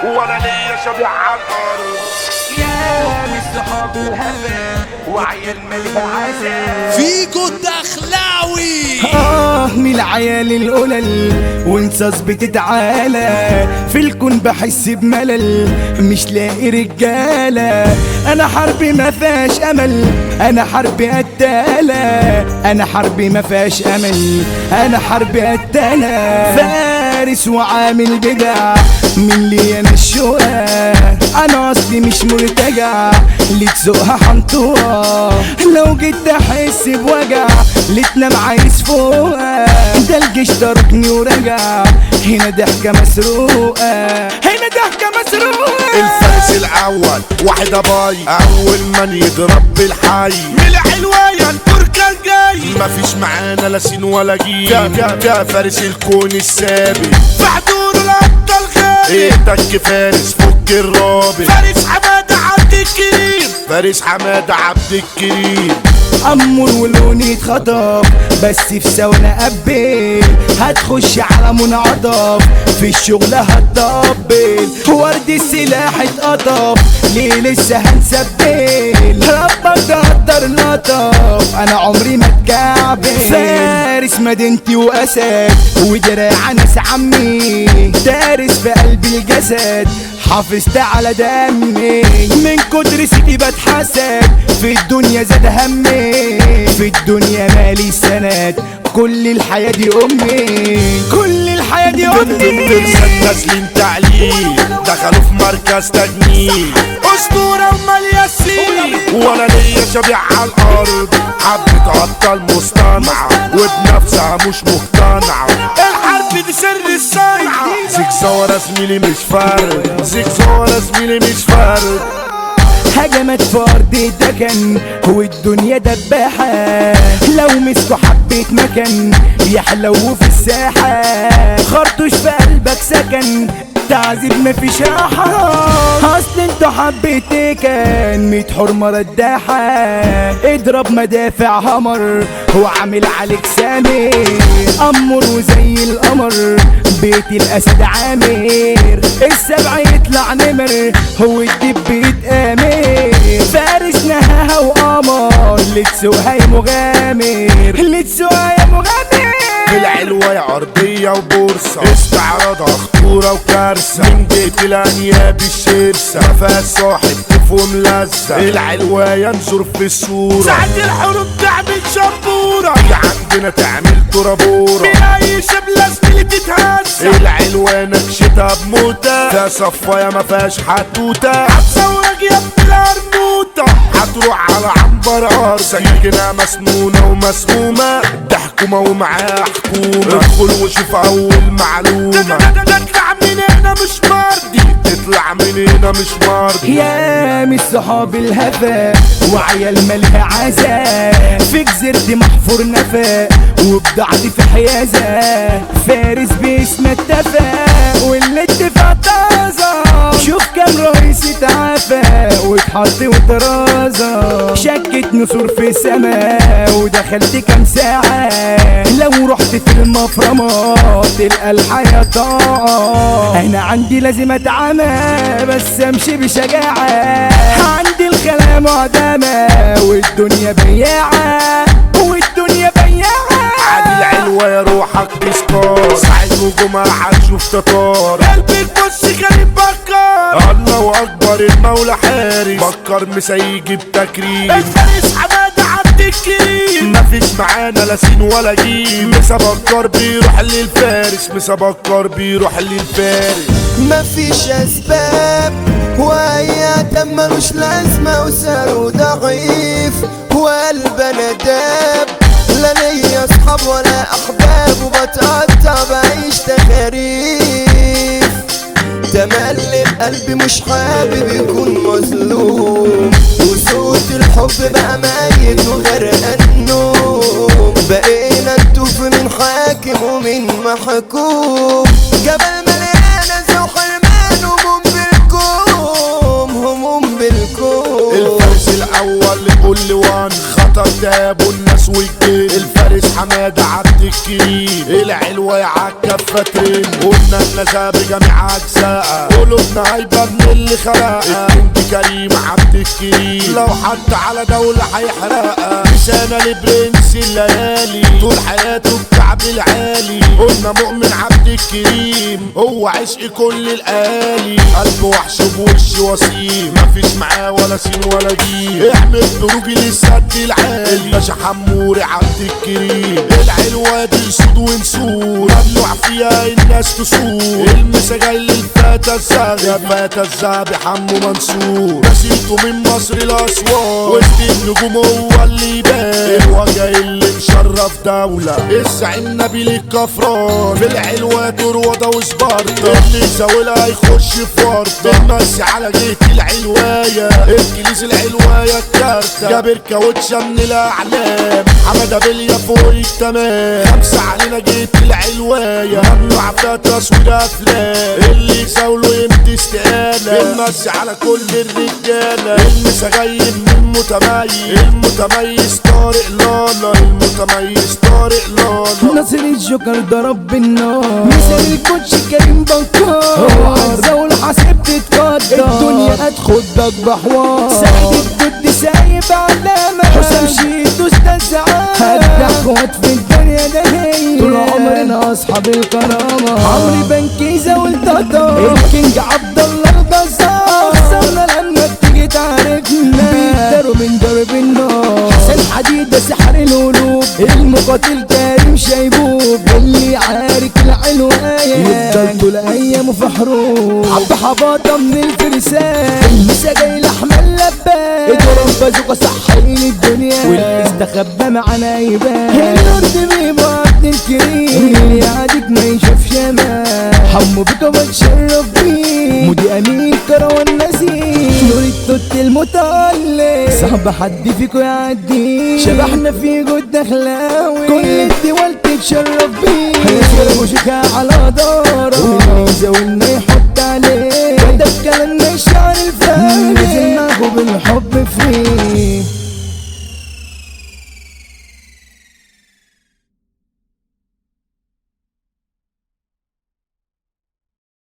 ولا ليا شبيع على الارض يا مش صحاب الهفا وعيال ملك عذاب فيكو الدخلاوي آه من العيال القلل وانصاص بتتعالى في الكون بحس بملل مش لاقي رجالة أنا حربي ما فيهاش أمل أنا حربي قتالة أنا حربي ما فيهاش أمل أنا حربي قتالة فارس وعامل بدع من لي أنا الشقة أنا أصلي مش مرتجع اللي تسوقها حنطوة لو جيت أحس بوجع اللي تنام عايز فوقها ده الجيش تركني ورجع هنا ضحكة مسروقة هنا ضحكة مسروقة الفارس الاول واحد باي اول من يضرب بالحي من الحلوية البركة الجاي مفيش معانا لا سين ولا جيم يا يا يا فارس الكون السابق في حضور الابطال غالي ايدك فارس فك الرابط فارس حمادة عبد الكريم فارس حمادة عبد الكريم أمور ولوني اتخطف بس في ثواني قبل هتخش على منعطف في الشغل هتطبل ورد السلاح اتقطف ليه لسه هنسبل ربك تقدر لطف انا عمري ما اتكعبل فارس مدينتي واسد ودراع ناس عمي دارس في قلب الجسد حافظت على دمي من كتر سيدي بتحسد في الدنيا زاد همي في الدنيا مالي سند كل الحياة دي أمي كل الحياة دي أمي ترسل نازلين تعليم دخلوا في مركز تجميل اسطورة وملياسين ولا ليا شبيع على الارض حبة عطل مصطنعة وبنفسها مش مقتنعة الحرب دي سر الصنعة زيك زورة زميلي مش فرد زيك زورة زميلي مش فرد هجمت في أرض الدكن والدنيا دباحة لو مسكوا حبة مكان يحلو في الساحة خرطوش في قلبك سكن تعذيب مفيش راحة أصل انتوا حبيت كان ميت حرمة رداحة اضرب مدافع همر وعامل عليك سامر أمر وزي القمر بيت الأسد عامر السبع يطلع نمر هو الدب يتآمر فارس نهاها وقمر اللي تسوقها يا مغامر اللي تسوقها يا مغامر في العلوة أرضية وبورصة استعراضها خطورة وكارثة من بيت الأنياب الشرسة مفيهاش صاحب تفو ملزة العلوة ينظر في الصورة ساعة الحروب تعمل شبورة يا عندنا تعمل ترابورة بأي شبلة زميلي تتهز العلوة نكشتها بموتة فيها صفايا مفيهاش حتوتة هتصورك يا ابن القرموطة هتروح على عنبر أرض سكينة مسنونة ومسمومة ده حكومة ومعاها حكومة ادخل وشوف أول معلومة تطلع من هنا مش مرضي تطلع من هنا مش مرضي يا مش صحاب الهفا وعيال مالها عزا في جزيرتي محفور نفا وبضاعتي في حيازة فارس باسم اتفق واللي اتفق طازة شوف كام رئيس اتعافى واتحط وطرازة شكت نسور في السماء ودخلت كام ساعة لو رحت في المفرمات تلقى الحياة طاعة انا عندي لازم اتعامى بس امشي بشجاعة عندي الخلا معدمة والدنيا بياعة والدنيا بياعة عادي العلوة يا روحك تسكر ساعة وجمعة هتشوف تتار قلبي تبص كريم بكر الله اكبر المولى حارس بكر مسيجي بتكريم الفارس حمادة عبد الكريم مفيش معانا لا سين ولا جيم مسا بكر بيروح للفارس مسا بكر بيروح للفارس مفيش اسباب وهي دم ملوش لازمة وسعره ضعيف وقلبنا داب لا ليا اصحاب ولا احباب وبتقطع بعيش تخاريف تملي القلب مش حابب يكون مظلوم وصوت الحب بقى ميت وغرقان النوم بقينا نتوف من حاكم ومن محكوم جبل مليانة زو حرمان هموم بالكوم هموم بالكوم الفارس الاول لكل وان خطر داب والناس والجيل الفارس حمادة عبد الكريم العلوة عالكفة ترند قلنا النزاهة بجميع أجزائها قلوبنا هيبة من اللي خلقها الكينج كريم عبد الكريم لو حد على دولة هيحرقها لسانة لبرنس الليالي طول حياته الكعب العالي قلنا مؤمن عبد الكريم هو عشق كل الآلي قلب وحش بوش وسيم مفيش معاه ولا سين ولا جيم اعمل دروجي للسد العالي باشا حموري عبد الكريم العلوة دي سود ونسور ممنوع فيها الناس تسور المسا جاي للفتى الزغب يا فتى الزغب حمو منصور نسيته من مصر لأسوان وسط النجوم هو اللي يبان الوجه اللي مشرف دولة الزعيم نبيل الكفران في العلوة تروضة وسبارتا اللي زاولها يخش في ورطة بنمسي على جيت العلواية الكنيس العلواية الكارتة جابر كاوتشة من الأعلام حمادة بليا فوق التمام خمسة علينا جيت العلواية ممنوع فيها تصوير أفلام اللي يزاوله يمدي استقالة بنمسي على كل الرجالة المسا جاي من متميز المتميز طارق لالا المتميز طارق لالا ناصر الجوكر ضرب بالنار مثال الكوتش كريم بكار عزة والحاسب تتقدر الدنيا هتخدك بحوار سعيد الدود سايب علامة حسام شيتو استاذ هدى اخوات في الدنيا ده هي طول عمرنا اصحاب الكرامة عمري بنكيزة والتطار الكينج عبد الله الجزار خسرنا لما بتيجي تعرفنا بيقدروا من درب النار حسن حديدة سحر القلوب المقاتل كريم شيبوب اللي عارك العلواية يفضل طول ايامه في حروب عبد حباطة من الفرسان المسا جاي لحمة اللبان اضرب بازوكا صحين الدنيا واللي استخبى معانا يبان الارض بيبقى عبد الكريم اللي يعادك ما يشوفش امان حمو بيكا بتشرف بيه مودي امين كروان نسيم نور التوت المتألق صعب حد فيكو يعدي شبحنا في جود دخلاوي كل الدول تتشرف بيه هيشرب وشكا على داره واللي يزاولنا يحط عليه كتب كلامنا الشعر الفارغ نزلناه بالحب فري